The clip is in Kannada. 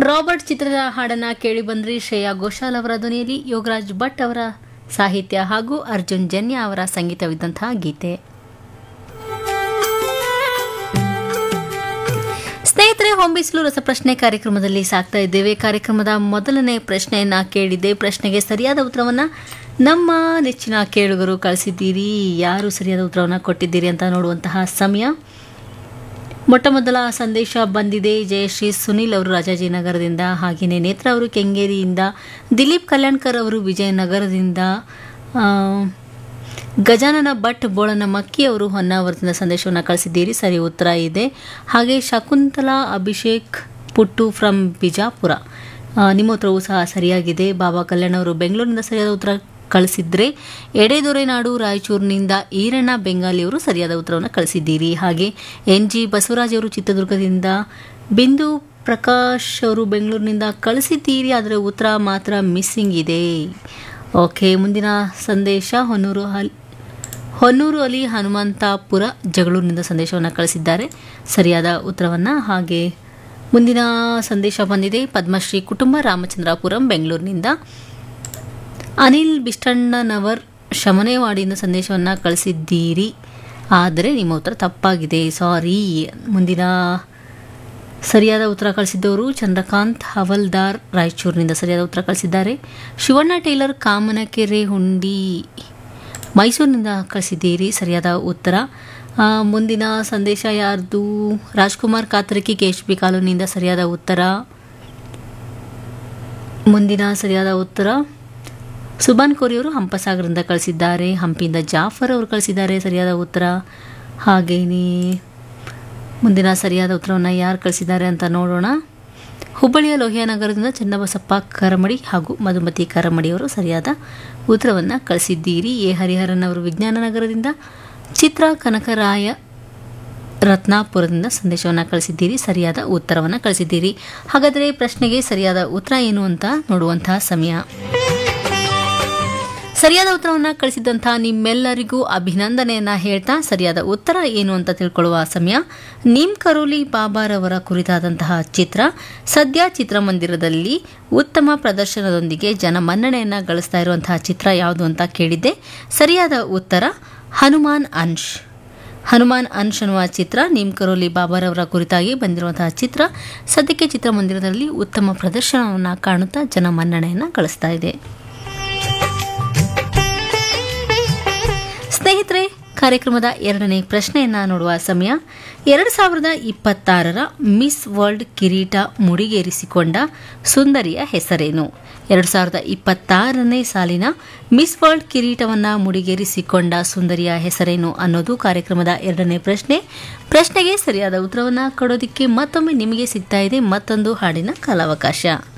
ರಾಬರ್ಟ್ ಚಿತ್ರದ ಹಾಡನ್ನ ಕೇಳಿ ಬಂದ್ರಿ ಶ್ರೇಯಾ ಘೋಷಾಲ್ ಅವರ ಧ್ವನಿಯಲ್ಲಿ ಯೋಗರಾಜ್ ಭಟ್ ಅವರ ಸಾಹಿತ್ಯ ಹಾಗೂ ಅರ್ಜುನ್ ಜನ್ಯ ಅವರ ಸಂಗೀತವಿದ್ದಂತಹ ಗೀತೆ ಸ್ನೇಹಿತರೆ ಹೊಂಬಿಸಲು ರಸಪ್ರಶ್ನೆ ಕಾರ್ಯಕ್ರಮದಲ್ಲಿ ಸಾಕ್ತಾ ಇದ್ದೇವೆ ಕಾರ್ಯಕ್ರಮದ ಮೊದಲನೇ ಪ್ರಶ್ನೆಯನ್ನ ಕೇಳಿದ್ದೆ ಪ್ರಶ್ನೆಗೆ ಸರಿಯಾದ ಉತ್ತರವನ್ನ ನಮ್ಮ ನೆಚ್ಚಿನ ಕೇಳುಗರು ಕಳಿಸಿದ್ದೀರಿ ಯಾರು ಸರಿಯಾದ ಉತ್ತರವನ್ನು ಕೊಟ್ಟಿದ್ದೀರಿ ಅಂತ ನೋಡುವಂತಹ ಸಮಯ ಮೊಟ್ಟ ಮೊದಲ ಸಂದೇಶ ಬಂದಿದೆ ಜಯಶ್ರೀ ಸುನಿಲ್ ಅವರು ರಾಜಾಜಿನಗರದಿಂದ ಹಾಗೆಯೇ ನೇತ್ರ ಅವರು ಕೆಂಗೇರಿಯಿಂದ ದಿಲೀಪ್ ಕಲ್ಯಾಣ್ಕರ್ ಅವರು ವಿಜಯನಗರದಿಂದ ಆ, ಗಜಾನನ ಭಟ್ ಬೋಳನ ಮಕ್ಕಿ ಅವರು ಹೊನ್ನಾವರದಿಂದ ಸಂದೇಶವನ್ನು ಕಳಿಸಿದ್ದೀರಿ ಸರಿ ಉತ್ತರ ಇದೆ ಹಾಗೆ ಶಕುಂತಲಾ ಅಭಿಷೇಕ್ ಪುಟ್ಟು ಫ್ರಮ್ ಬಿಜಾಪುರ ಆ, ನಿಮ್ಮ ಉತ್ತರವೂ ಸಹ ಸರಿಯಾಗಿದೆ ಬಾಬಾ ಕಲ್ಯಾಣ್ ಅವರು ಬೆಂಗಳೂರಿನಿಂದ ಸರಿಯಾದ ಉತ್ತರ ಕಳಿಸಿದ್ರೆ ಎಡೆದೊರೆನಾಡು ರಾಯಚೂರಿನಿಂದ ಈರಣ್ಣ ಬೆಂಗಾಲಿ ಅವರು ಸರಿಯಾದ ಉತ್ತರವನ್ನು ಕಳಿಸಿದ್ದೀರಿ ಹಾಗೆ ಎನ್ ಜಿ ಬಸವರಾಜ್ ಅವರು ಚಿತ್ರದುರ್ಗದಿಂದ ಬಿಂದು ಪ್ರಕಾಶ್ ಅವರು ಬೆಂಗಳೂರಿನಿಂದ ಕಳಿಸಿದ್ದೀರಿ ಆದರೆ ಉತ್ತರ ಮಾತ್ರ ಮಿಸ್ಸಿಂಗ್ ಇದೆ ಓಕೆ ಮುಂದಿನ ಸಂದೇಶ ಹೊನ್ನೂರು ಹಲ್ ಹೊನ್ನೂರು ಅಲಿ ಹನುಮಂತಾಪುರ ಜಗಳೂರಿನಿಂದ ಸಂದೇಶವನ್ನು ಕಳಿಸಿದ್ದಾರೆ ಸರಿಯಾದ ಉತ್ತರವನ್ನು ಹಾಗೆ ಮುಂದಿನ ಸಂದೇಶ ಬಂದಿದೆ ಪದ್ಮಶ್ರೀ ಕುಟುಂಬ ರಾಮಚಂದ್ರಾಪುರಂ ಬೆಂಗಳೂರಿನಿಂದ ಅನಿಲ್ ಬಿಷ್ಟಣ್ಣನವರ್ ಶಮನೇವಾಡಿಯಿಂದ ಸಂದೇಶವನ್ನು ಕಳಿಸಿದ್ದೀರಿ ಆದರೆ ನಿಮ್ಮ ಉತ್ತರ ತಪ್ಪಾಗಿದೆ ಸಾರಿ ಮುಂದಿನ ಸರಿಯಾದ ಉತ್ತರ ಕಳಿಸಿದ್ದವರು ಚಂದ್ರಕಾಂತ್ ಹವಲ್ದಾರ್ ರಾಯಚೂರಿನಿಂದ ಸರಿಯಾದ ಉತ್ತರ ಕಳಿಸಿದ್ದಾರೆ ಶಿವಣ್ಣ ಟೇಲರ್ ಕಾಮನಕೆರೆ ಹುಂಡಿ ಮೈಸೂರಿನಿಂದ ಕಳಿಸಿದ್ದೀರಿ ಸರಿಯಾದ ಉತ್ತರ ಆ, ಮುಂದಿನ ಸಂದೇಶ ಯಾರ್ದು Rajkumar Katarki K H B ಕಾಲೋನಿಯಿಂದ ಸರಿಯಾದ ಉತ್ತರ ಮುಂದಿನ ಸರಿಯಾದ ಉತ್ತರ ಸುಬಾನ್ ಕೋರಿಯವರು ಹಂಪಸಾಗರದಿಂದ ಕಳಿಸಿದ್ದಾರೆ ಹಂಪಿಯಿಂದ ಜಾಫರ್ ಅವರು ಕಳಿಸಿದ್ದಾರೆ ಸರಿಯಾದ ಉತ್ತರ ಹಾಗೆಯೇ ಮುಂದಿನ ಸರಿಯಾದ ಉತ್ತರವನ್ನು ಯಾರು ಕಳಿಸಿದ್ದಾರೆ ಅಂತ ನೋಡೋಣ ಹುಬ್ಬಳ್ಳಿಯ ಲೋಹಿಯಾ ನಗರದಿಂದ ಚನ್ನಬಸಪ್ಪ ಕರಮಡಿ ಹಾಗೂ ಮಧುಮತಿ ಕರಮಡಿಯವರು ಸರಿಯಾದ ಉತ್ತರವನ್ನು ಕಳಿಸಿದ್ದೀರಿ ಎ ಹರಿಹರನ್ ಅವರು ವಿಜ್ಞಾನ ನಗರದಿಂದ ಚಿತ್ರ ಕನಕರಾಯ ರತ್ನಾಪುರದಿಂದ ಸಂದೇಶವನ್ನು ಕಳಿಸಿದ್ದೀರಿ ಸರಿಯಾದ ಉತ್ತರವನ್ನು ಕಳಿಸಿದ್ದೀರಿ ಹಾಗಾದರೆ ಪ್ರಶ್ನೆಗೆ ಸರಿಯಾದ ಉತ್ತರ ಏನು ಅಂತ ನೋಡುವಂತಹ ಸಮಯ ಸರಿಯಾದ ಉತ್ತರವನ್ನು ಕಳಿಸಿದಂತಹ ನಿಮ್ಮೆಲ್ಲರಿಗೂ ಅಭಿನಂದನೆಯನ್ನ ಹೇಳ್ತಾ ಸರಿಯಾದ ಉತ್ತರ ಏನು ಅಂತ ತಿಳ್ಕೊಳ್ಳುವ ಸಮಯ ನಿಮ್ ಕರೋಲಿ ಬಾಬಾರವರ ಕುರಿತಾದಂತಹ ಚಿತ್ರ ಸದ್ಯ ಚಿತ್ರಮಂದಿರದಲ್ಲಿ ಉತ್ತಮ ಪ್ರದರ್ಶನದೊಂದಿಗೆ ಜನ ಮನ್ನಣೆಯನ್ನ ಗಳಿಸ್ತಾ ಇರುವಂತಹ ಚಿತ್ರ ಯಾವುದು ಅಂತ ಕೇಳಿದ್ದೆ ಸರಿಯಾದ ಉತ್ತರ ಹನುಮಾನ್ ಅಂಶ್ ಹನುಮಾನ್ ಅಂಶ್ ಅನ್ನುವ ಚಿತ್ರ ನಿಮ್ ಕರೋಲಿ ಬಾಬಾರವರ ಕುರಿತಾಗಿ ಬಂದಿರುವಂತಹ ಚಿತ್ರ ಸದ್ಯಕ್ಕೆ ಚಿತ್ರಮಂದಿರದಲ್ಲಿ ಉತ್ತಮ ಪ್ರದರ್ಶನವನ್ನು ಕಾಣುತ್ತಾ ಜನ ಮನ್ನಣೆಯನ್ನು ಗಳಿಸ್ತಾ ಇದೆ ಸ್ನೇಹಿತರೆ ಕಾರ್ಯಕ್ರಮದ ಎರಡನೇ ಪ್ರಶ್ನೆಯನ್ನ ನೋಡುವ ಸಮಯ ಎರಡು ಸಾವಿರದ ಇಪ್ಪತ್ತಾರರ ಮಿಸ್ ವರ್ಲ್ಡ್ ಕಿರೀಟ ಮುಡಿಗೇರಿಸಿಕೊಂಡ ಸುಂದರಿಯ ಹೆಸರೇನು ಎರಡು ಸಾವಿರದ ಇಪ್ಪತ್ತಾರನೇ ಸಾಲಿನ ಮಿಸ್ ವರ್ಲ್ಡ್ ಕಿರೀಟವನ್ನ ಮುಡಿಗೇರಿಸಿಕೊಂಡ ಸುಂದರಿಯ ಹೆಸರೇನು ಅನ್ನೋದು ಕಾರ್ಯಕ್ರಮದ ಎರಡನೇ ಪ್ರಶ್ನೆ ಪ್ರಶ್ನೆಗೆ ಸರಿಯಾದ ಉತ್ತರವನ್ನು ಕೊಡೋದಕ್ಕೆ ಮತ್ತೊಮ್ಮೆ ನಿಮಗೆ ಸಿಗ್ತಾ ಇದೆ ಮತ್ತೊಂದು ಹಾಡಿನ ಕಾಲಾವಕಾಶ